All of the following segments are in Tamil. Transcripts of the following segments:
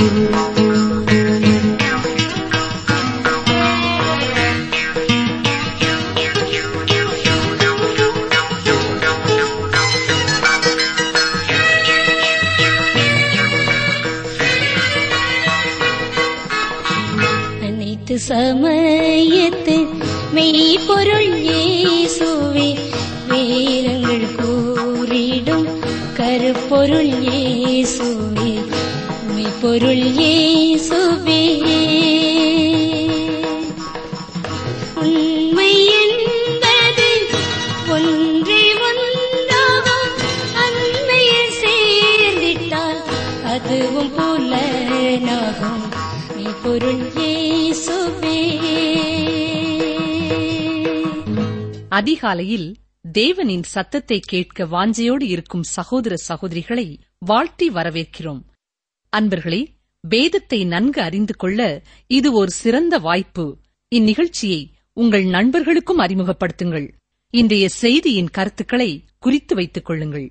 அனைத்து சமயத்து மெய்ப்பொருள் இயேசுவே வேதங்கள் கூறிடும் கருப்பொருள் இயேசுவே மெய்ப்பொருள் இயேசுவே உண்மை என்பது ஒன்றே ஒன்றாகும் அண்மையில் சேர்ந்திட்டால் அதுவும் புலனாகும் மெய்ப்பொருள் இயேசுவே அதிகாலையில் தேவனின் சத்தத்தை கேட்க வாஞ்சையோடு இருக்கும் சகோதர சகோதரிகளை வாழ்த்தி வரவேற்கிறோம் அன்பர்களே வேதத்தை நன்கு அறிந்து கொள்ள இது ஒரு சிறந்த வாய்ப்பு இந்நிகழ்ச்சியை உங்கள் நண்பர்களுக்கும் அறிமுகப்படுத்துங்கள் இன்றைய செய்தியின் கருத்துக்களை குறித்து வைத்துக் கொள்ளுங்கள்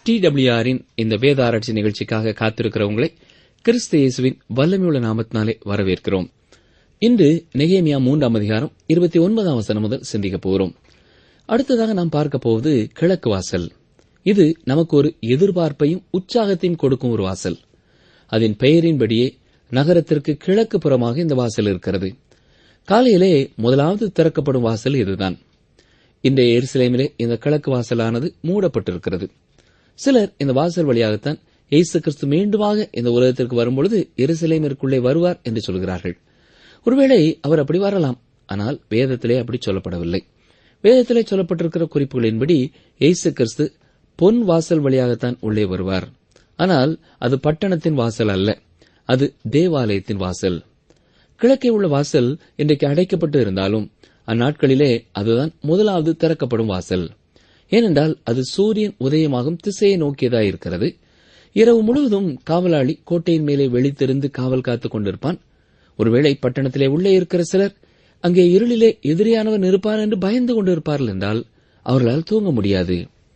டி டபிள்யூஆரின் இந்த வேத ஆராய்ச்சி நிகழ்ச்சிக்காக காத்திருக்கிற உங்களை கிறிஸ்து இயேசுவின் வல்லமையுள்ள நாமத்தினாலே வரவேற்கிறோம் இன்று நெகேமியா மூன்றாம் அதிகாரம் இருபத்தி ஒன்பதாம் வசனம் முதல் சிந்திக்கப் போகிறோம் அடுத்ததாக நாம் பார்க்க போவது கிழக்கு வாசல் இது நமக்கு ஒரு எதிர்பார்ப்பையும் உற்சாகத்தையும் கொடுக்கும் ஒரு வாசல் அதன் பெயரின்படியே நகரத்திற்கு கிழக்கு புறமாக இந்த வாசல் இருக்கிறது காலையிலே முதலாவது திறக்கப்படும் வாசல் இதுதான் இன்றைய எருசலேமிலே இந்த கிழக்கு வாசலானது மூடப்பட்டிருக்கிறது சிலர் இந்த வாசல் வழியாகத்தான் இயேசு கிறிஸ்து மீண்டுமாக இந்த உலகத்திற்கு வரும்பொழுது எருசலேமிற்குள்ளே வருவார் என்று சொல்கிறார்கள் ஒருவேளை அவர் அப்படி வரலாம் ஆனால் வேதத்திலே அப்படி சொல்லப்படவில்லை வேதத்திலே சொல்லப்பட்டிருக்கிற குறிப்புகளின்படி இயேசு கிறிஸ்து பொன் வாசல் வழியாகத்தான் உள்ளே வருவார் ஆனால் அது பட்டணத்தின் வாசல் அல்ல அது தேவாலயத்தின் வாசல் கிழக்கே உள்ள வாசல் இன்றைக்கு அடைக்கப்பட்டு இருந்தாலும் அந்நாட்களிலே அதுதான் முதலாவது திறக்கப்படும் வாசல் ஏனென்றால் அது சூரியன் உதயமாகும் திசையை நோக்கியதாய் இருக்கிறது இரவு முழுவதும் காவலாளி கோட்டையின் மேலே வெளித்திருந்து காவல் காத்துக் கொண்டிருப்பான் ஒருவேளை பட்டணத்திலே உள்ளே இருக்கிற சிலர் அங்கே இருளிலே எதிரியானவன் இருப்பான் என்று பயந்து கொண்டிருப்பார்கள் என்றால் அவர்களால் தூங்க முடியாது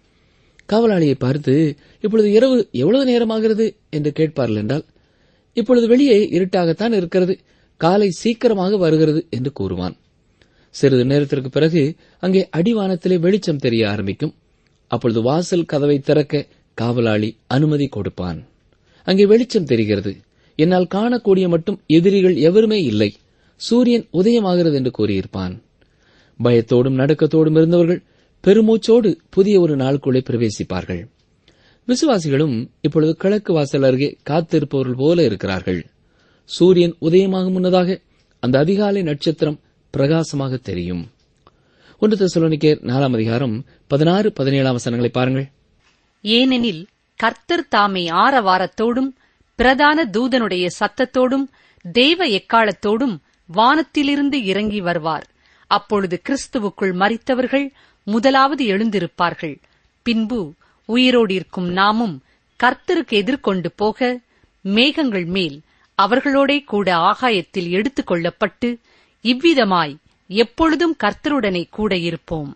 காவலாளியை பார்த்து இப்பொழுது இரவு எவ்வளவு நேரமாகிறது என்று கேட்பார்கள் என்றால் இப்பொழுது வெளியே இருட்டாகத்தான் இருக்கிறது காலை சீக்கிரமாக வருகிறது என்று கூறுவான் சிறிது நேரத்திற்கு பிறகு அங்கே அடிவானத்திலே வெளிச்சம் தெரிய ஆரம்பிக்கும் அப்பொழுது வாசல் கதவை திறக்க காவலாளி அனுமதி கொடுப்பான் அங்கே வெளிச்சம் தெரிகிறது என்னால் காணக்கூடிய மட்டும் எதிரிகள் எவருமே இல்லை சூரியன் உதயமாகிறது என்று கூறியிருப்பான் பயத்தோடும் நடுக்கத்தோடும் இருந்தவர்கள் பெருமூச்சோடு புதிய ஒரு நாளுக்குள்ளே பிரவேசிப்பார்கள் விசுவாசிகளும் இப்பொழுது கிழக்கு வாசல் அருகே காத்திருப்பவர்கள் போல இருக்கிறார்கள் சூரியன் உதயமாகும் முன்னதாக அந்த அதிகாலை நட்சத்திரம் பிரகாசமாக தெரியும் ஒன்று தெசலோனிக்கேர் நாலாம் அதிகாரம் பதினாறு பதினேழாம் வசனங்களை பாருங்கள் ஏனெனில் கர்த்தர் தாமே ஆரவாரத்தோடும் பிரதான தூதனுடைய சத்தத்தோடும் தேவ எக்காலத்தோடும் வானத்திலிருந்து இறங்கி வருவார் அப்பொழுது கிறிஸ்துவுக்குள் மரித்தவர்கள் முதலாவது எழுந்திருப்பார்கள் பின்பு உயிரோடு இருக்கும் நாமும் கர்த்தருக்கு எதிர்கொண்டு போக மேகங்கள் மேல் அவர்களோடே கூட ஆகாயத்தில் எடுத்துக் கொள்ளப்பட்டு இவ்விதமாய் எப்பொழுதும் கர்த்தருடனே கூட இருப்போம்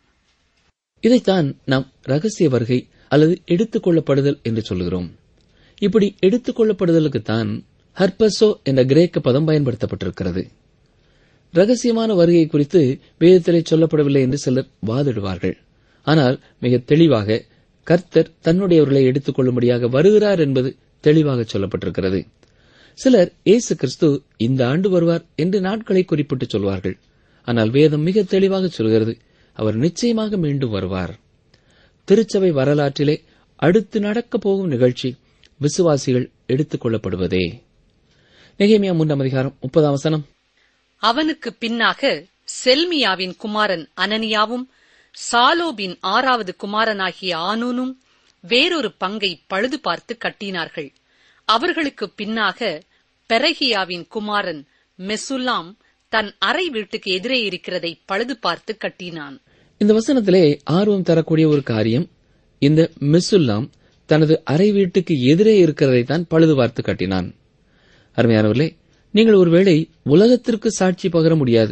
இதைத்தான் நாம் ரகசிய வருகை அல்லது எடுத்துக் கொள்ளப்படுதல் என்று சொல்கிறோம் இப்படி எடுத்துக் கொள்ளப்படுதலுக்குத்தான் ஹர்பசோ என்ற கிரேக்க பதம் பயன்படுத்தப்பட்டிருக்கிறது ரகசியமான வருகை குறித்து வேதத்திலே சொல்லப்படவில்லை என்று சிலர் வாதிடுவார்கள் ஆனால் மிக தெளிவாக கர்த்தர் தன்னுடையவர்களை எடுத்துக் கொள்ளும்படியாக வருகிறார் என்பது தெளிவாக சொல்லப்பட்டிருக்கிறது சிலர் இயேசு கிறிஸ்து இந்த ஆண்டு வருவார் என்று நாட்களை குறிப்பிட்டு சொல்வார்கள் ஆனால் வேதம் மிக தெளிவாக சொல்கிறது அவர் நிச்சயமாக மீண்டும் வருவார் திருச்சபை வரலாற்றிலே அடுத்து நடக்கப் போகும் நிகழ்ச்சி விசுவாசிகள் எடுத்துக் கொள்ளப்படுவதே நெகேமியா மூன்றாம் அதிகாரம் முப்பதாம் வசனம் அவனுக்கு பின்னாக செல்மியாவின் குமாரன் அனனியாவும் சாலோபின் ஆறாவது குமாரனாகிய ஆனூனும் வேறொரு பங்கை பழுது பார்த்து கட்டினார்கள் அவர்களுக்கு பின்னாக பெரகியாவின் குமாரன் மெசுல்லாம் தன் அறை வீட்டுக்கு எதிரே இருக்கிறதை பழுது பார்த்து கட்டினான் இந்த வசனத்திலே ஆர்வம் தரக்கூடிய ஒரு காரியம் இந்த மிசுல்லாம் தனது அறை வீட்டுக்கு எதிரே இருக்கிறதைத்தான் பழுது பார்த்து கட்டினான் அருமையானவர்களே நீங்கள் ஒருவேளை உலகத்திற்கு சாட்சி பகர முடியாது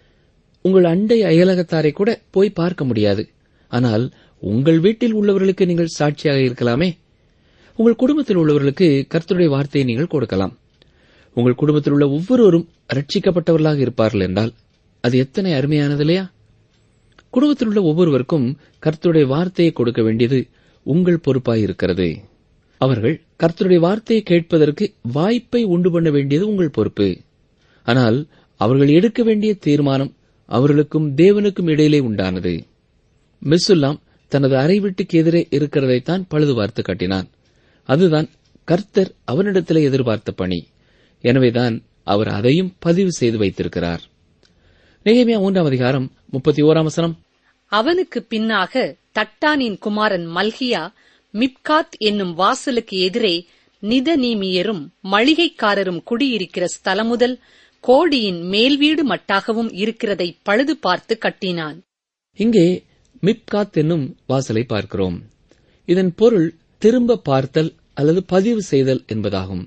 உங்கள் அண்டை அயலகத்தாரை கூட போய் பார்க்க முடியாது ஆனால் உங்கள் வீட்டில் உள்ளவர்களுக்கு நீங்கள் சாட்சியாக இருக்கலாமே உங்கள் குடும்பத்தில் உள்ளவர்களுக்கு கர்த்தருடைய வார்த்தையை நீங்கள் கொடுக்கலாம் உங்கள் குடும்பத்தில் உள்ள ஒவ்வொருவரும் ரட்சிக்கப்பட்டவர்களாக இருப்பார்கள் என்றால் அது எத்தனை அருமையானது இல்லையா குடும்பத்தில் உள்ள ஒவ்வொருவருக்கும் கர்த்தருடைய வார்த்தையை கொடுக்க வேண்டியது உங்கள் பொறுப்பாய் இருக்கிறது அவர்கள் கர்த்தருடைய வார்த்தையை கேட்பதற்கு வாய்ப்பை உண்டு பண்ண வேண்டியது உங்கள் பொறுப்பு ஆனால் அவர்கள் எடுக்க வேண்டிய தீர்மானம் அவர்களுக்கும் தேவனுக்கும் இடையிலே உண்டானது மிஸ்ஸுல்லாம் தனது அறை வீட்டுக்கு எதிரே இருக்கிறதைத்தான் பழுது பார்த்து கட்டினான் அதுதான் கர்த்தர் அவனிடத்திலே எதிர்பார்த்த பணி எனவேதான் அவர் அதையும் பதிவு செய்து வைத்திருக்கிறார் நெகேமியா மூன்றாம் அதிகாரம் முப்பத்தி ஓராம் வசனம் அவனுக்கு பின்னாக தட்டானின் குமாரன் மல்கியா மிப்காத் என்னும் வாசலுக்கு எதிரே நிதநீமியரும் மளிகைக்காரரும் குடியிருக்கிற ஸ்தலம் முதல் கோடியின் மேல்வீடு மட்டாகவும் இருக்கிறதை பழுது பார்த்து கட்டினான் இங்கே மிப்காத் என்னும் வாசலை பார்க்கிறோம் இதன் பொருள் திரும்ப பார்த்தல் அல்லது பதிவு செய்தல் என்பதாகும்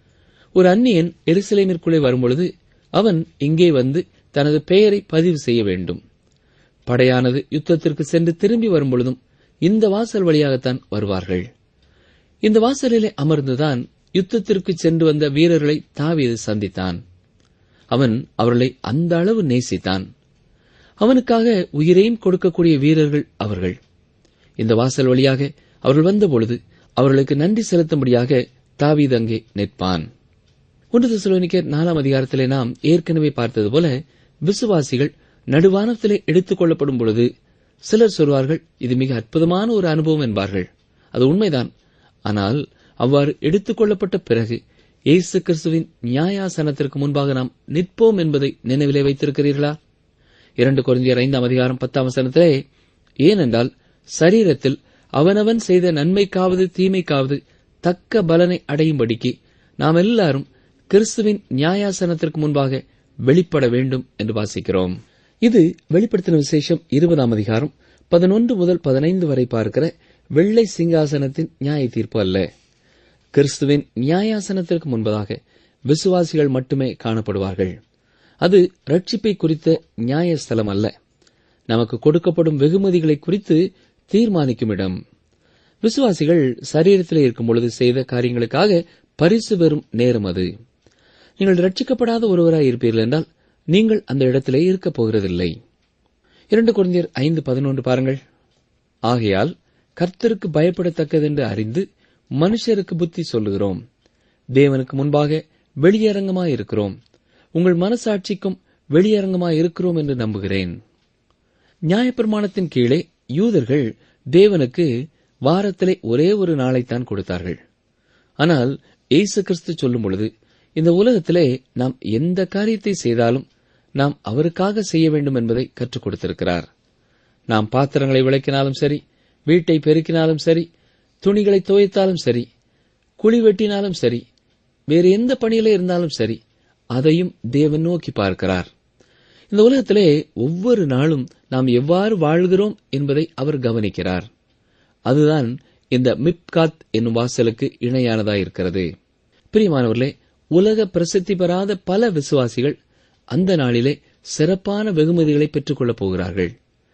ஒரு அந்நியன் எருசலேமிற்குள்ளே வரும்பொழுது அவன் இங்கே வந்து தனது பெயரை பதிவு செய்ய வேண்டும் படையானது யுத்தத்திற்கு சென்று திரும்பி வரும்பொழுதும் இந்த வாசல் வழியாகத்தான் வருவார்கள் இந்த வாசலிலே அமர்ந்துதான் யுத்தத்திற்கு சென்று வந்த வீரர்களை தாவீது சந்தித்தான் அவன் அவர்களை அந்த அளவு நேசித்தான் அவனுக்காக உயிரையும் கொடுக்கக்கூடிய வீரர்கள் அவர்கள் இந்த வாசல் வழியாக அவர்கள் வந்தபொழுது அவர்களுக்கு நன்றி செலுத்தும்படியாக தாவீது அங்கே நிற்பான் ஒன்று தெசலோனிக்கர் நாலாம் அதிகாரத்திலே நாம் ஏற்கனவே பார்த்தது போல விசுவாசிகள் நடுவானத்திலே எடுத்துக் கொள்ளப்படும் பொழுது சிலர் சொல்வார்கள் இது மிக அற்புதமான ஒரு அனுபவம் என்பார்கள் அது உண்மைதான் ஆனால் அவ்வாறு எடுத்துக் கொள்ளப்பட்ட பிறகு இயேசு கிறிஸ்துவின் நியாயாசனத்திற்கு முன்பாக நாம் நிற்போம் என்பதை நினைவிலே வைத்திருக்கிறீர்களா இரண்டு குழந்தையர் ஐந்தாம் அதிகாரம் பத்தாம் வசனத்திலே ஏனென்றால் சரீரத்தில் அவனவன் செய்த நன்மைக்காவது தீமைக்காவது தக்க பலனை அடையும்படிக்கு நாம் எல்லாரும் கிறிஸ்துவின் நியாயாசனத்திற்கு முன்பாக வெளிப்பட வேண்டும் என்று வாசிக்கிறோம் இது வெளிப்படுத்தின விசேஷம் இருபதாம் அதிகாரம் பதினொன்று முதல் பதினைந்து வரை பார்க்கிற வெள்ளை சிங்காசனத்தின் நியாய தீர்ப்பு அல்ல கிறிஸ்துவின் நியாயாசனத்திற்கு முன்பதாக விசுவாசிகள் மட்டுமே காணப்படுவார்கள் அது ரட்சிப்பை குறித்த நியாயஸ்தலம் அல்ல நமக்கு கொடுக்கப்படும் வெகுமதிகளை குறித்து தீர்மானிக்கும் இடம் விசுவாசிகள் சரீரத்தில் இருக்கும் பொழுது செய்த காரியங்களுக்காக பரிசு பெறும் நேரம் அது நீங்கள் ரட்சிக்கப்படாத ஒருவராய் இருப்பீர்கள் என்றால் நீங்கள் அந்த இடத்திலே இருக்கப் போகிறதில்லை இரண்டு குழந்தையர் ஐந்து பதினொன்று பாருங்கள் ஆகையால் கர்த்தருக்கு பயப்படத்தக்கதென்று அறிந்து மனுஷருக்கு புத்தி சொல்லுகிறோம் தேவனுக்கு முன்பாக வெளியரங்கமாயிருக்கிறோம் உங்கள் மனசாட்சிக்கும் வெளியரங்கமாயிருக்கிறோம் என்று நம்புகிறேன் நியாயப்பிரமாணத்தின் கீழே யூதர்கள் தேவனுக்கு வாரத்திலே ஒரே ஒரு நாளைத்தான் கொடுத்தார்கள் ஆனால் இயேசு கிறிஸ்து சொல்லும் பொழுது இந்த உலகத்திலே நாம் எந்த காரியத்தை செய்தாலும் நாம் அவருக்காக செய்ய வேண்டும் என்பதை கற்றுக் கொடுத்திருக்கிறார் நாம் பாத்திரங்களை விளக்கினாலும் சரி வீட்டை பெருக்கினாலும் சரி துணிகளை துவைத்தாலும் சரி குழி வெட்டினாலும் சரி வேறு எந்த பணியில இருந்தாலும் சரி அதையும் தேவன் நோக்கி பார்க்கிறார் இந்த உலகத்திலே ஒவ்வொரு நாளும் நாம் எவ்வாறு வாழ்கிறோம் என்பதை அவர் கவனிக்கிறார் அதுதான் இந்த மிப்காத் என்னும் வாசலுக்கு இணையானதாயிருக்கிறது பிரியமானவர்களே உலக பிரசித்தி பெறாத பல விசுவாசிகள் அந்த நாளிலே சிறப்பான வெகுமதிகளை பெற்றுக் கொள்ளப் போகிறார்கள்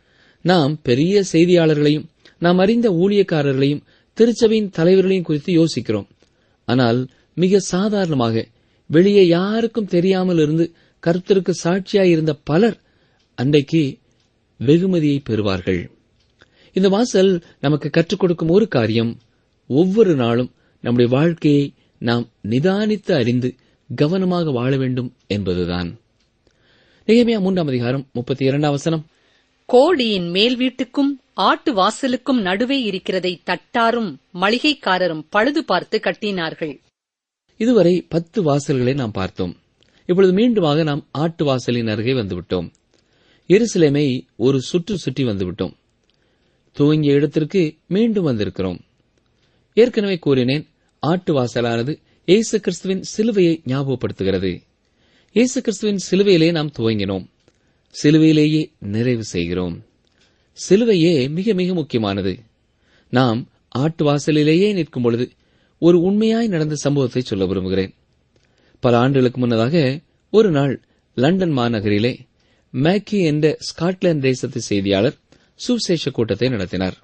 நாம் பெரிய செய்தியாளர்களையும் நாம் அறிந்த ஊழியக்காரர்களையும் திருச்சபையின் தலைவர்களையும் குறித்து யோசிக்கிறோம் ஆனால் மிக சாதாரணமாக வெளியே யாருக்கும் தெரியாமல் இருந்து கர்த்தருக்கு சாட்சியாயிருந்த பலர் அன்றைக்கு வெகுமதியை பெறுவார்கள் இந்த வாசல் நமக்கு கற்றுக் கொடுக்கும் ஒரு காரியம் ஒவ்வொரு நாளும் நம்முடைய வாழ்க்கையை நாம் நிதானித்து அறிந்து கவனமாக வாழ வேண்டும் என்பதுதான் நிகமையா மூன்றாம் அதிகாரம் முப்பத்தி இரண்டாம் வசனம் கோடியின் மேல் வீட்டுக்கும் ஆட்டு வாசலுக்கும் நடுவே இருக்கிறதை தட்டாரும் மளிகைக்காரரும் பழுது பார்த்து கட்டினார்கள் இதுவரை பத்து வாசல்களை நாம் பார்த்தோம் இப்பொழுது மீண்டுமாக நாம் ஆட்டு வாசலின் அருகே வந்துவிட்டோம் எருசலேமை ஒரு சுற்று சுற்றி வந்துவிட்டோம் துவங்கிய இடத்திற்கு மீண்டும் வந்திருக்கிறோம் ஏற்கனவே கூறினேன் ஆட்டு வாசலானது இயேசு கிறிஸ்துவின் சிலுவையை ஞாபகப்படுத்துகிறது இயேசு கிறிஸ்துவின் சிலுவையிலே நாம் துவங்கினோம் சிலுவையிலேயே நிறைவு செய்கிறோம் சிலுவையே மிக மிக முக்கியமானது நாம் ஆட்டு வாசலிலேயே நிற்கும் பொழுது ஒரு உண்மையாய் நடந்த சம்பவத்தை சொல்ல விரும்புகிறேன் பல ஆண்டுகளுக்கு முன்னதாக ஒரு நாள் லண்டன் மாநகரிலே மேக்கி என்ற ஸ்காட்லாந்து தேசத்து செய்தியாளர் சுவிசேஷ கூட்டத்தை நடத்தினார்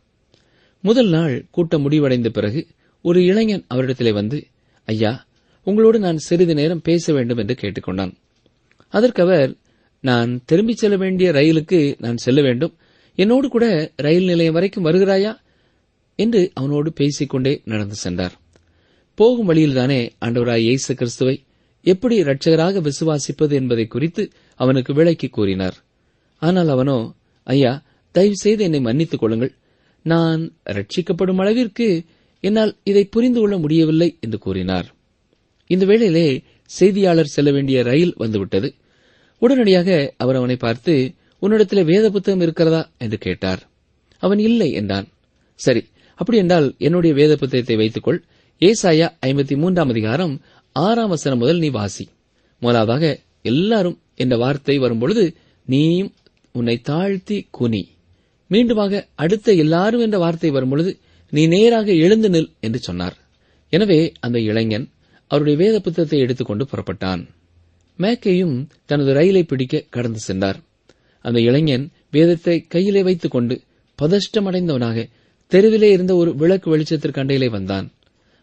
முதல் நாள் கூட்டம் முடிவடைந்த பிறகு ஒரு இளைஞன் அவரிடத்திலே வந்து ஐயா உங்களோடு நான் சிறிது நேரம் பேச வேண்டும் என்று கேட்டுக்கொண்டான் அதற்கு அவர் நான் திரும்பிச் செல்ல வேண்டிய ரயிலுக்கு நான் செல்ல வேண்டும் என்னோடு கூட ரயில் நிலையம் வரைக்கும் வருகிறாயா என்று அவனோடு பேசிக்கொண்டே நடந்து சென்றார் போகும் வழியில்தானே ஆண்டவராய் இயேசு கிறிஸ்துவை எப்படி இரட்சகராக விசுவாசிப்பது என்பதை குறித்து அவனுக்கு விளக்கி கூறினார் ஆனால் அவனோ ஐயா தயவு செய்து என்னை மன்னித்துக் கொள்ளுங்கள் நான் ரட்சிக்கப்படும் அளவிற்கு என்னால் இதை புரிந்து கொள்ள முடியவில்லை என்று கூறினார் இந்த வேளையிலே செய்தியாளர் செல்ல வேண்டிய ரயில் வந்துவிட்டது உடனடியாக அவர் அவனை பார்த்து உன்னிடத்திலே வேத புத்தகம் இருக்கிறதா என்று கேட்டார் அவன் இல்லை என்றான் சரி அப்படி என்றால் என்னுடைய வேத புத்தகத்தை வைத்துக்கொள் ஏசாயா ஐம்பத்தி மூன்றாம் அதிகாரம் ஆறாம் வசனம் முதல் நீ வாசி முதலாவதாக எல்லாரும் என்ற வார்த்தை வரும்பொழுது நீயும் உன்னை தாழ்த்தி குனி மீண்டுமாக அடுத்த எல்லாரும் என்ற வார்த்தை வரும்பொழுது நீ நேராக எழுந்து நில் என்று சொன்னார் எனவே அந்த இளைஞன் அவருடைய வேத புத்தகத்தை எடுத்துக்கொண்டு புறப்பட்டான் மேக்கையும் தனது ரயிலை பிடிக்க கடந்து சென்றார் அந்த இளைஞன் வேதத்தை கையிலே வைத்துக் கொண்டு பதஷ்டமடைந்தவனாக தெருவிலே இருந்த ஒரு விளக்கு வெளிச்சத்திற்கு அண்டையிலே வந்தான்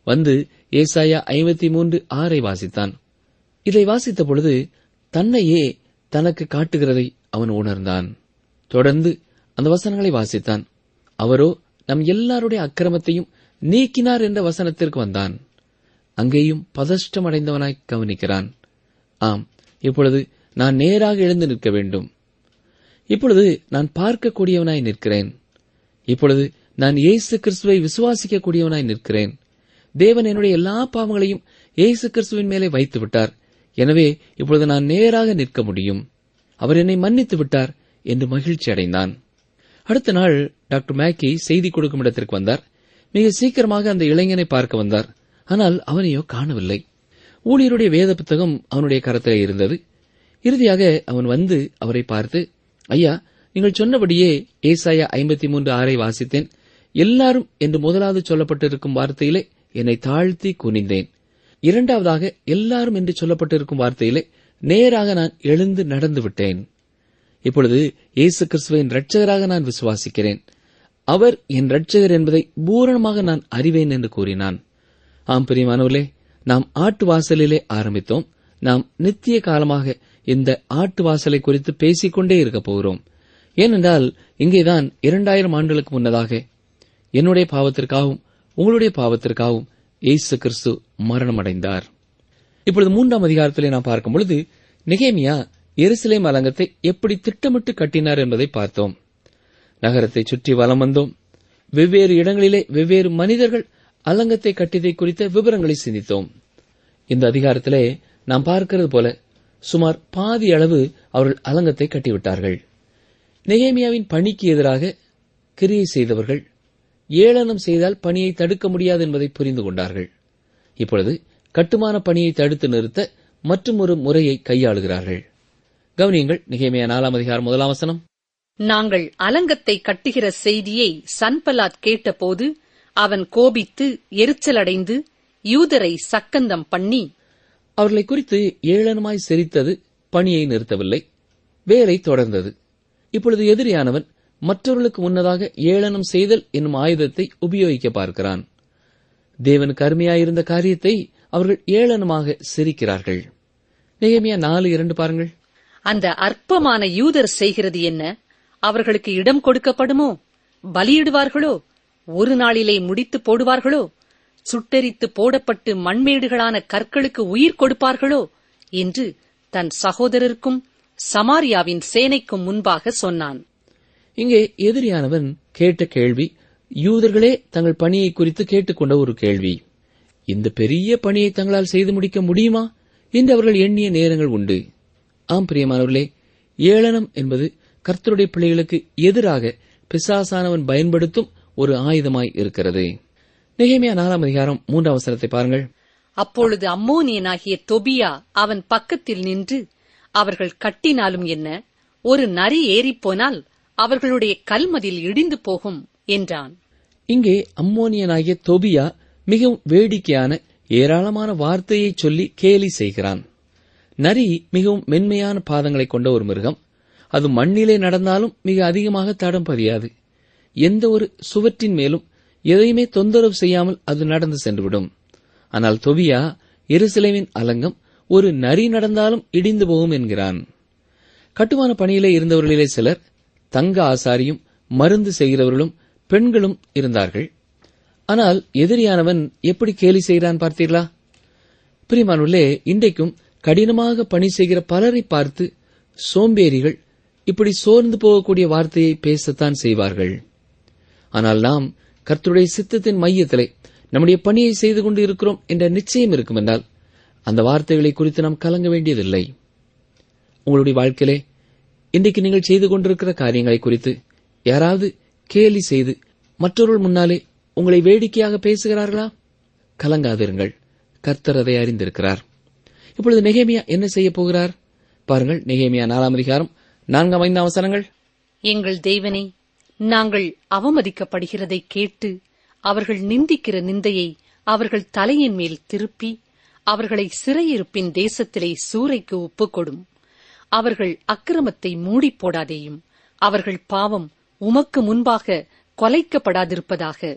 வந்து ஏசாயா ஐம்பத்தி மூன்று ஆறை வாசித்தான் இதை வாசித்த பொழுது தன்னையே தனக்கு காட்டுகிறதை அவன் உணர்ந்தான் தொடர்ந்து அந்த வசனங்களை வாசித்தான் அவரோ நம் எல்லாருடைய அக்கிரமத்தையும் நீக்கினார் என்ற வசனத்திற்கு வந்தான் அங்கேயும் பதஷ்டமடைந்தவனாய் கவனிக்கிறான் ஆம் இப்பொழுது நான் நேராக எழுந்து நிற்க வேண்டும் இப்பொழுது நான் பார்க்கக்கூடியவனாய் நிற்கிறேன் இப்பொழுது நான் இயேசு கிறிஸ்துவை விசுவாசிக்கக்கூடியவனாய் நிற்கிறேன் தேவன் என்னுடைய எல்லா பாவங்களையும் இயேசு கிறிஸ்துவின் மேலே வைத்து விட்டார் எனவே இப்பொழுது நான் நேராக நிற்க முடியும் அவர் என்னை மன்னித்து விட்டார் என்று மகிழ்ச்சி அடைந்தான் அடுத்த நாள் டாக்டர் மேக்கி செய்தி கொடுக்கும் இடத்திற்கு வந்தார் மிக சீக்கிரமாக அந்த இளைஞனை பார்க்க வந்தார் ஆனால் அவனையோ காணவில்லை ஊழியருடைய வேத புத்தகம் அவனுடைய கரத்திலே இருந்தது இறுதியாக அவன் வந்து அவரை பார்த்து ஐயா நீங்கள் சொன்னபடியே ஏசாயா ஐம்பத்தி மூன்று ஆறை வாசித்தேன் எல்லாரும் என்று முதலாவது சொல்லப்பட்டிருக்கும் வார்த்தையிலே என்னை தாழ்த்தி குனிந்தேன் இரண்டாவதாக எல்லாரும் என்று சொல்லப்பட்டிருக்கும் வார்த்தையிலே நேராக நான் எழுந்து நடந்து விட்டேன் இப்பொழுது இயேசு கிறிஸ்துவின் இரட்சகராக நான் விசுவாசிக்கிறேன் அவர் என் இரட்சகர் என்பதை பூரணமாக நான் அறிவேன் என்று கூறினான் ஆம் பிரியமானவர்களே நாம் ஆட்டு வாசலிலே ஆரம்பித்தோம் நாம் நித்திய காலமாக இந்த ஆட்டு வாசலை குறித்து பேசிக்கொண்டே இருக்கப் போகிறோம் ஏனென்றால் இங்கேதான் இரண்டாயிரம் ஆண்டுகளுக்கு முன்னதாக என்னுடைய பாவத்திற்காகவும் உங்களுடைய பாவத்திற்காகவும் இயேசு கிறிஸ்து மரணமடைந்தார் இப்பொழுது மூன்றாம் அதிகாரத்திலே நாம் பார்க்கும் பொழுது நெகேமியா எருசலேம் அலங்கத்தை எப்படி திட்டமிட்டு கட்டினார் என்பதை பார்த்தோம் நகரத்தை சுற்றி வலம் வந்தோம் வெவ்வேறு இடங்களிலே வெவ்வேறு மனிதர்கள் அலங்கத்தை கட்டியதை குறித்த விவரங்களை சிந்தித்தோம் இந்த அதிகாரத்திலே நாம் பார்க்கிறது போல சுமார் பாதி அளவு அவர்கள் அலங்கத்தை கட்டிவிட்டார்கள் நெகேமியாவின் பணிக்கு எதிராக கிரியை செய்தவர்கள் ஏளனம் செய்தால் பணியை தடுக்க முடியாது என்பதை புரிந்து கொண்டார்கள் இப்பொழுது கட்டுமான பணியை தடுத்து நிறுத்த மற்றும் ஒரு முறையை கையாளுகிறார்கள் கவனியங்கள் நிகேமியா நாலாம் அதிகாரம் முதலாம் வசனம் நாங்கள் அலங்கத்தை கட்டுகிற செய்தியை சன்பலாத் கேட்டபோது அவன் கோபித்து எரிச்சலடைந்து யூதரை சக்கந்தம் பண்ணி அவர்களை குறித்து ஏளனமாய் சிரித்தது பணியை நிறுத்தவில்லை வேலை தொடர்ந்தது இப்பொழுது எதிரியானவன் மற்றவர்களுக்கு முன்னதாக ஏளனம் செய்தல் என்னும் ஆயுதத்தை உபயோகிக்க பார்க்கிறான் தேவனுக்கு அருமையாயிருந்த காரியத்தை அவர்கள் ஏளனமாக சிரிக்கிறார்கள் நெகேமியா நாலு இரண்டு பாருங்கள் அந்த அற்பமான யூதர் செய்கிறது என்ன அவர்களுக்கு இடம் கொடுக்கப்படுமோ பலியிடுவார்களோ ஒரு நாளிலே முடித்து போடுவார்களோ சுட்டெரித்து போடப்பட்டு மண்மேடுகளான கற்களுக்கு உயிர் கொடுப்பார்களோ என்று தன் சகோதரருக்கும் சமாரியாவின் சேனைக்கும் முன்பாக சொன்னான் இங்கே எதிரியானவன் கேட்ட கேள்வி யூதர்களே தங்கள் பணியை குறித்து கேட்டுக்கொண்ட ஒரு கேள்வி இந்த பெரிய பணியை தங்களால் செய்து முடிக்க முடியுமா என்று அவர்கள் எண்ணிய நேரங்கள் உண்டு ஆம் பிரியமானவர்களே ஏளனம் என்பது கர்த்தருடைய பிள்ளைகளுக்கு எதிராக பிசாசானவன் பயன்படுத்தும் ஒரு ஆயுதமாய் இருக்கிறது நெகேமியா நாலாம் அதிகாரம் மூன்றாம் அவசரத்தை பாருங்கள் அப்பொழுது அம்மோனியனாகிய தொபியா அவன் பக்கத்தில் நின்று அவர்கள் கட்டினாலும் என்ன ஒரு நரி ஏறிப்போனால் அவர்களுடைய கல்மதில் இடிந்து போகும் என்றான் இங்கே அம்மோனியனாகிய தொபியா மிகவும் வேடிக்கையான ஏராளமான வார்த்தையை சொல்லி கேலி செய்கிறான் நரி மிகவும் மென்மையான பாதங்களை கொண்ட ஒரு மிருகம் அது மண்ணிலே நடந்தாலும் மிக அதிகமாக தடம் பதியாது எந்த ஒரு சுவற்றின் மேலும் எதையுமே தொந்தரவு செய்யாமல் அது நடந்து சென்றுவிடும் ஆனால் தொபியா எருசலேமின் அலங்கம் ஒரு நரி நடந்தாலும் இடிந்து போகும் என்கிறான் கட்டுமான பணியிலே இருந்தவர்களிலே சிலர் தங்க ஆசாரியும் மருந்து செய்கிறவர்களும் பெண்களும் இருந்தார்கள் ஆனால் எதிரியானவன் எப்படி கேலி செய்கிறான் பார்த்தீர்களா பிரிமானுள்ளே இன்றைக்கும் கடினமாக பணி செய்கிற பலரை பார்த்து சோம்பேறிகள் இப்படி சோர்ந்து போகக்கூடிய வார்த்தையை பேசத்தான் செய்வார்கள் ஆனால் நாம் கர்த்தருடைய சித்தத்தின் மையத்திலே நம்முடைய பணியை செய்து கொண்டு இருக்கிறோம் என்ற நிச்சயம் இருக்கும் என்றால் அந்த வார்த்தைகளை குறித்து நாம் கலங்க வேண்டியதில்லை உங்களுடைய வாழ்க்கையிலே இன்றைக்கு நீங்கள் செய்து கொண்டிருக்கிற காரியங்களை குறித்து யாராவது கேலி செய்து மற்றவர்கள் முன்னாலே உங்களை வேடிக்கையாக பேசுகிறார்களா கலங்காதிருங்கள் கர்த்தர் அதை அறிந்திருக்கிறார் இப்பொழுது நெகேமியா என்ன செய்ய போகிறார் பாருங்கள் நெகேமியா நாலாம் அதிகாரம் நான்காம் ஐந்தாம் அவசரங்கள் எங்கள் தேவனே நாங்கள் அவமதிக்கப்படுகிறதை கேட்டு அவர்கள் நிந்திக்கிற நிந்தையை அவர்கள் தலையின் மேல் திருப்பி அவர்களை சிறையிருப்பின் தேசத்திலே சூறைக்கு ஒப்புக்கொடும் அவர்கள் அக்கிரமத்தை மூடிப் போடாதேயும் அவர்கள் பாவம் உமக்கு முன்பாக கொலைக்கப்படாதிருப்பதாக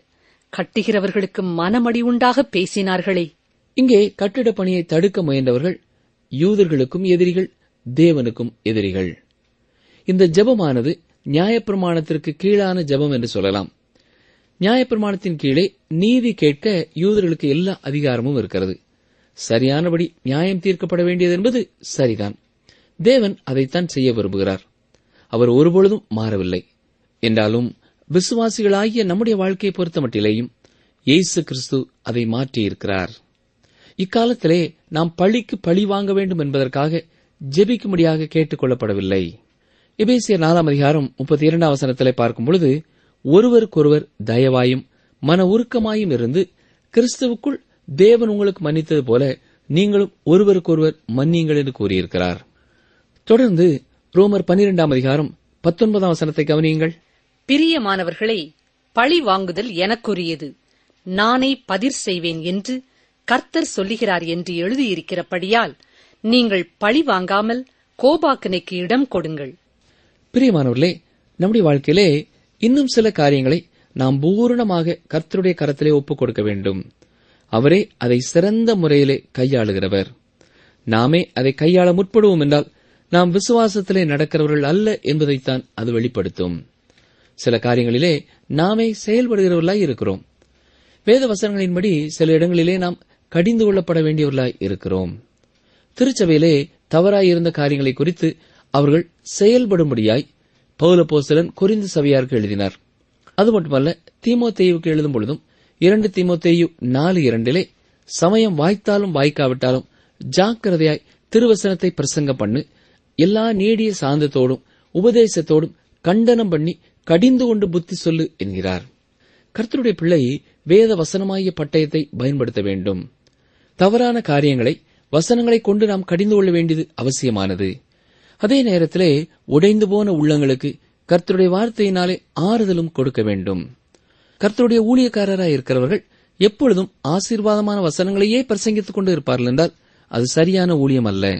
கட்டுகிறவர்களுக்கு மனமடி உண்டாக பேசினார்களே இங்கே கட்டிடப் பணியை தடுக்க முயன்றவர்கள் யூதர்களுக்கும் எதிரிகள் தேவனுக்கும் எதிரிகள் இந்த ஜெபமானது நியாயப்பிரமாணத்திற்கு கீழான ஜெபம் என்று சொல்லலாம் நியாயப்பிரமாணத்தின் கீழே நீதி கேட்க யூதர்களுக்கு எல்லா அதிகாரமும் இருக்கிறது சரியானபடி நியாயம் தீர்க்கப்பட வேண்டியது என்பது சரிதான் தேவன் அதைத்தான் செய்ய விரும்புகிறார் அவர் ஒருபொழுதும் மாறவில்லை என்றாலும் விசுவாசிகளாகிய நம்முடைய வாழ்க்கையை பொறுத்தமட்டிலேயும் இயேசு கிறிஸ்து அதை மாற்றியிருக்கிறார் இக்காலத்திலே நாம் பழிக்கு பழி வாங்க வேண்டும் என்பதற்காக ஜெபிக்கும்படியாக கேட்டுக் கொள்ளப்படவில்லை எபேசியர் நாலாம் அதிகாரம் முப்பத்தி இரண்டாம் வசனத்திலே பார்க்கும் பொழுது ஒருவருக்கொருவர் தயவாயும் மன உருக்கமாயும் இருந்து கிறிஸ்துவுக்குள் தேவன் உங்களுக்கு மன்னித்தது போல நீங்களும் ஒருவருக்கொருவர் மன்னியுங்கள் என்று கூறியிருக்கிறார் தொடர்ந்து ரோமர் பன்னிரெண்டாம் அதிகாரம் பத்தொன்பதாம் வசனத்தை கவனியுங்கள் பிரியமானவர்களே பழி வாங்குதல் எனக்குரியது நானே பதிர் செய்வேன் என்று கர்த்தர் சொல்லுகிறார் என்று எழுதியிருக்கிறபடியால் நீங்கள் பழி வாங்காமல் கோபாக்கனைக்கு இடம் கொடுங்கள் பிரியமானவர்களே நம்முடைய வாழ்க்கையிலே இன்னும் சில காரியங்களை நாம் பூரணமாக கர்த்தருடைய கரத்திலே ஒப்புக் கொடுக்க வேண்டும் அவரே அதை சிறந்த முறையிலே கையாளுகிறவர் நாமே அதை கையாள முற்படுவோம் என்றால் நாம் விசுவாசத்திலே நடக்கிறவர்கள் அல்ல என்பதைத்தான் அது வெளிப்படுத்தும் சில காரியங்களிலே நாமே செயல்படுகிறவர்களாய் இருக்கிறோம் வேத வசனங்களின்படி சில இடங்களிலே நாம் கடிந்து கொள்ளப்பட வேண்டியவர்களாய் இருக்கிறோம் திருச்சபையிலே தவறாய் இருந்த காரியங்களை குறித்து அவர்கள் செயல்படும்படியாய் பௌலபோசலன் குறிந்து சபையாருக்கு எழுதினார் அது மட்டுமல்ல தீமோத்தேயுவுக்கு எழுதும் பொழுதும் இரண்டு தீமோத்தேயு நாலு இரண்டிலே சமயம் வாய்த்தாலும் வாய்க்காவிட்டாலும் ஜாக்கிரதையாய் திருவசனத்தை பிரசங்கம் பண்ணு எல்லா நீடிய சாந்தத்தோடும் உபதேசத்தோடும் கண்டனம் பண்ணி கடிந்து கொண்டு புத்தி சொல்லு என்கிறார் கர்த்தருடைய பிள்ளை வேத வசனமாகிய பட்டயத்தை பயன்படுத்த வேண்டும் தவறான காரியங்களை வசனங்களை கொண்டு நாம் கடிந்து கொள்ள வேண்டியது அவசியமானது அதே நேரத்திலே உடைந்து போன உள்ளங்களுக்கு கர்த்தருடைய வார்த்தையினாலே ஆறுதலும் கொடுக்க வேண்டும் கர்த்தருடைய ஊழியக்காரராய் இருக்கிறவர்கள் எப்பொழுதும் ஆசீர்வாதமான வசனங்களையே பிரசங்கித்துக் கொண்டு இருப்பார்கள் என்றால் அது சரியான ஊழியம் அல்ல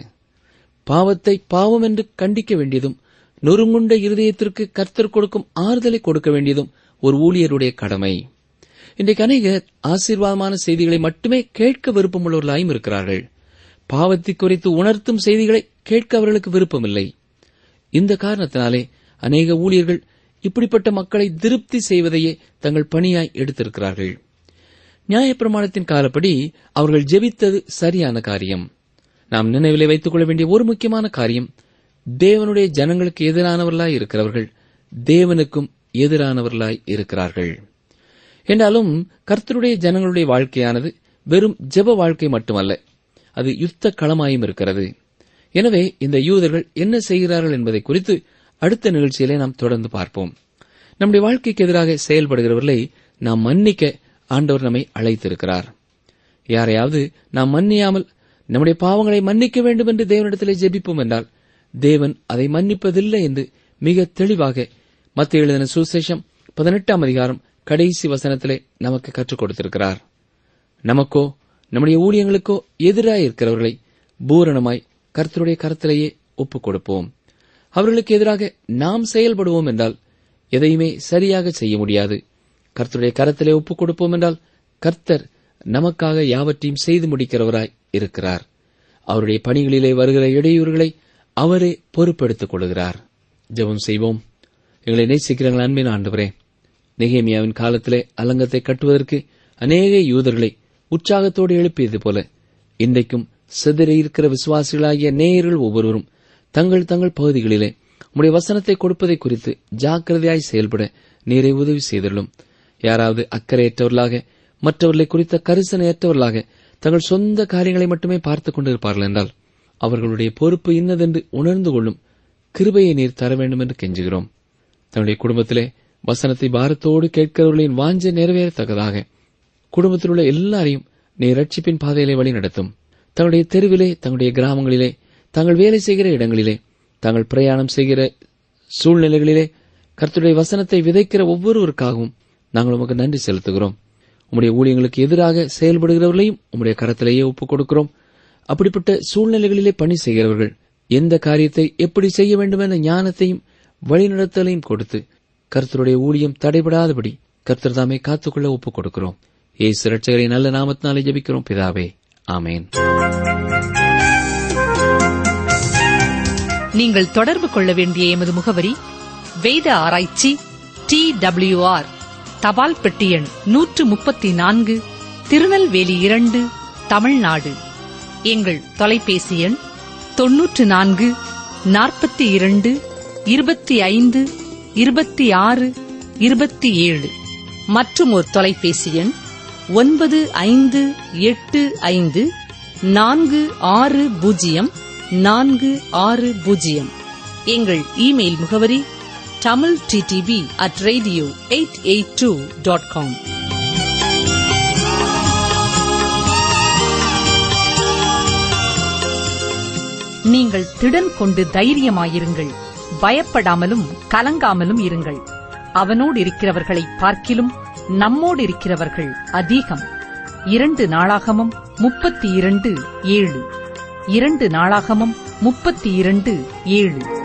பாவத்தை பாவம் என்று கண்டிக்க வேண்டியதும் நொறுங்குண்ட இருதயத்திற்கு கர்த்தர் கொடுக்கும் ஆறுதலை கொடுக்க வேண்டியதும் ஒரு ஊழியருடைய கடமை இன்றைக்கு அநேகர் ஆசீர்வாதமான செய்திகளை மட்டுமே கேட்க விருப்பமுள்ளவர்களாயும் இருக்கிறார்கள் பாவத்தை குறித்து உணர்த்தும் செய்திகளை கேட்க அவர்களுக்கு விருப்பமில்லை இந்த காரணத்தினாலே அநேக ஊழியர்கள் இப்படிப்பட்ட மக்களை திருப்தி செய்வதையே தங்கள் பணியாய் எடுத்திருக்கிறார்கள் நியாயப்பிரமாணத்தின் காலப்படி அவர்கள் ஜெபித்தது சரியான காரியம் நாம் நினைவிலே வைத்துக் கொள்ள வேண்டிய ஒரு முக்கியமான காரியம் தேவனுடைய ஜனங்களுக்கு எதிரானவர்களாய் இருக்கிறவர்கள் தேவனுக்கும் எதிரானவர்களாய் இருக்கிறார்கள் என்றாலும் கர்த்தருடைய ஜனங்களுடைய வாழ்க்கையானது வெறும் ஜெப வாழ்க்கை மட்டுமல்ல அது யுத்த களமாயும் இருக்கிறது எனவே இந்த யூதர்கள் என்ன செய்கிறார்கள் என்பதை குறித்து அடுத்த நிகழ்ச்சியிலே நாம் தொடர்ந்து பார்ப்போம் நம்முடைய வாழ்க்கைக்கு எதிராக செயல்படுகிறவர்களை நாம் மன்னிக்க ஆண்டவர் நம்மை அழைத்திருக்கிறார் யாரையாவது நாம் மன்னியாமல் நம்முடைய பாவங்களை மன்னிக்க வேண்டும் என்று தேவனிடத்திலே ஜெபிப்போம் என்றால் தேவன் அதை மன்னிப்பதில்லை என்று மிக தெளிவாக மத்திய எழுதின சுசேஷம் பதினெட்டாம் அதிகாரம் கடைசி வசனத்திலே நமக்கு கற்றுக் கொடுத்திருக்கிறார் நமக்கோ நம்முடைய ஊழியங்களுக்கோ எதிராக இருக்கிறவர்களை பூரணமாய் கர்த்தருடைய கரத்திலேயே ஒப்புக் கொடுப்போம் அவர்களுக்கு எதிராக நாம் செயல்படுவோம் என்றால் எதையுமே சரியாக செய்ய முடியாது கர்த்தருடைய கரத்திலே ஒப்புக் கொடுப்போம் என்றால் கர்த்தர் நமக்காக யாவற்றையும் செய்து முடிக்கிறவராய் இருக்கிறார் அவருடைய பணிகளிலே வருகிற இடையூறுகளை அவரே பொறுப்பெடுத்துக் கொள்கிறார் ஜெபம் செய்வோம் எங்களை நேசிக்கிறங்கள் அன்பின் ஆண்டவரே நெகேமியாவின் காலத்திலே அலங்கத்தை கட்டுவதற்கு அநேக யூதர்களை உற்சாகத்தோடு எழுப்பியது போல இன்றைக்கும் சிதறி இருக்கிற விசுவாசிகளாகிய நேயர்கள் ஒவ்வொருவரும் தங்கள் தங்கள் பகுதிகளிலே உம்முடைய வசனத்தை கொடுப்பதை குறித்து ஜாக்கிரதையாய் செயல்பட நீரை உதவி செய்துள்ளோம் யாராவது அக்கறையற்றவர்களாக மற்றவர்களை குறித்த கரிசனையற்றவர்களாக தங்கள் சொந்த காரியங்களை மட்டுமே பார்த்துக் கொண்டிருப்பார்கள் என்றால் அவர்களுடைய பொறுப்பு இன்னதென்று உணர்ந்து கொள்ளும் கிருபையை நீர் தர வேண்டும் என்று கெஞ்சுகிறோம் தன்னுடைய குடும்பத்திலே வசனத்தை பாரத்தோடு கேட்கிறவர்களின் வாஞ்சை நிறைவேறத்தக்கதாக குடும்பத்தில் உள்ள எல்லாரையும் நீர் ரட்சிப்பின் பாதையிலே வழி நடத்தும் தங்களுடைய தெருவிலே தங்களுடைய கிராமங்களிலே தாங்கள் வேலை செய்கிற இடங்களிலே தாங்கள் பிரயாணம் செய்கிற சூழ்நிலைகளிலே கர்த்தருடைய வசனத்தை விதைக்கிற ஒவ்வொருவருக்காகவும் நாங்கள் உமக்கு நன்றி செலுத்துகிறோம் உம்முடைய ஊழியங்களுக்கு எதிராக செயல்படுகிறவர்களையும் உம்முடைய கரத்திலேயே ஒப்புக் கொடுக்கிறோம் அப்படிப்பட்ட சூழ்நிலைகளிலே பணி செய்கிறவர்கள் எந்த காரியத்தை எப்படி செய்ய வேண்டும் என்ற ஞானத்தையும் வழிநடத்தலையும் கொடுத்து கர்த்தருடைய ஊழியம் தடைபடாதபடி கர்த்தர் தாமே காத்துக்கொள்ள ஒப்புக் கொடுக்கிறோம் ஏசு ரட்சகரின் நல்ல நாமத்தினாலே ஜெபிக்கிறோம் பிதாவே ஆமேன் நீங்கள் தொடர்பு கொள்ள வேண்டிய எமது முகவரி வேத ஆராய்ச்சி டி ஆர் தபால் பெட்டி எண் நூற்று முப்பத்தி நான்கு திருநெல்வேலி இரண்டு தமிழ்நாடு எங்கள் தொலைபேசி எண் தொன்னூற்று நான்கு நாற்பத்தி இரண்டு இருபத்தி ஐந்து இருபத்தி ஆறு இருபத்தி ஏழு மற்றும் ஒரு தொலைபேசி எண் ஒன்பது ஐந்து எட்டு ஐந்து நான்கு ஆறு பூஜ்ஜியம் நான்கு ஆறு பூஜ்ஜியம் எங்கள் இமெயில் முகவரி Tamil DTP at radio eight eight two dot com நீங்கள் திடன் கொண்டு தைரியமாயிருங்கள் பயப்படாமலும் கலங்காமலும் இருங்கள் அவனோடு இருக்கிறவர்களை பார்க்கிலும் நம்மோடு இருக்கிறவர்கள் அதிகம் இரண்டு நாளாகமம் முப்பத்தி இரண்டு ஏழு இரண்டு நாளாகமம் முப்பத்தி இரண்டு ஏழு